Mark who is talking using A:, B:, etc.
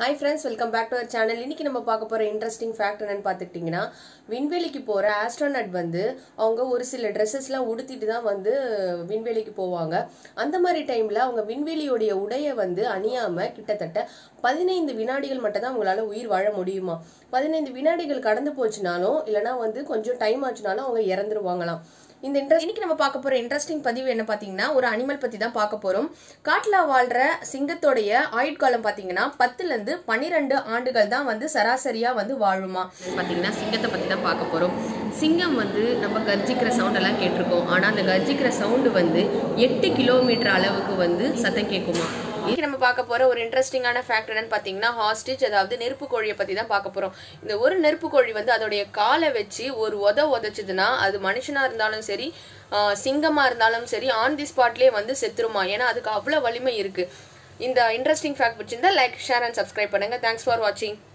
A: hi friends welcome back to our channel இன்னைக்கு நம்ம பார்க்க போற இன்ட்ரெஸ்டிங் ஃபேக்ட் என்னன்னு பார்த்துக்கிட்டிங்கன்னா விண்வெளிக்கு போற ஆஸ்ட்ரோனட் வந்து அவங்க ஒரு சில ட்ரெஸ்ஸஸ்லாம் உடுத்திட்டு தான் வந்து விண்வெளிக்கு போவாங்க அந்த மாதிரி டைம்ல அவங்க விண்வெளியோடைய உடைய வந்து அணியாம கிட்டத்தட்ட பதினைந்து வினாடிகள் மட்டும் தான் அவங்களால உயிர் வாழ முடியுமா பதினைந்து வினாடிகள் கடந்து போச்சுனாலும் இல்லைன்னா வந்து கொஞ்சம் டைம் ஆச்சுனாலும் அவங்க இறந்துருவாங்களாம் இந்த இன்ட்ரெஸ்ட் இன்னைக்கு நம்ம பார்க்க போற இன்ட்ரெஸ்டிங் பதிவு என்ன பாத்தீங்கன்னா ஒரு அனிமல் பத்தி தான் பார்க்க போறோம் காட்டுல வாழ்ற சிங்கத்தோடைய ஆயுட்காலம் பாத்தீங்கன்னா பத்துல இருந்து பன்னிரெண்டு ஆண்டுகள் தான் வந்து சராசரியா வந்து வாழுமா பாத்தீங்கன்னா சிங்கத்தை பத்தி தான் பார்க்க போறோம் சிங்கம் வந்து நம்ம கர்ஜிக்கிற சவுண்ட் எல்லாம் கேட்டிருக்கோம் ஆனா அந்த கர்ஜிக்கிற சவுண்டு வந்து எட்டு கிலோமீட்டர் அளவுக்கு வந்து சத்தம் கேட்குமா இன்னைக்கு நம்ம பார்க்க போற ஒரு இன்ட்ரெஸ்டிங்கான ஃபேக்ட் என்னன்னு பாத்தீங்கன்னா ஹாஸ்டிச் அதாவது நெருப்பு கோழியை பத்தி தான் பார்க்க போறோம் இந்த ஒரு நெருப்பு கோழி வந்து அதோடைய காலை வச்சு ஒரு உத உதைச்சுதுன்னா அது மனுஷனா இருந்தாலும் சரி ஆஹ் சிங்கமா இருந்தாலும் சரி ஆன் தி ஸ்பாட்லயே வந்து செத்துருமா ஏன்னா அதுக்கு அவ்வளவு வலிமை இருக்கு இந்த இன்ட்ரெஸ்டிங் ஃபேக்ட் பிடிச்சிருந்தா லைக் ஷேர் அண்ட் சப்ஸ்கிரைப் பண்ணுங்க தேங்க்ஸ் ஃபார் வாட்சிங்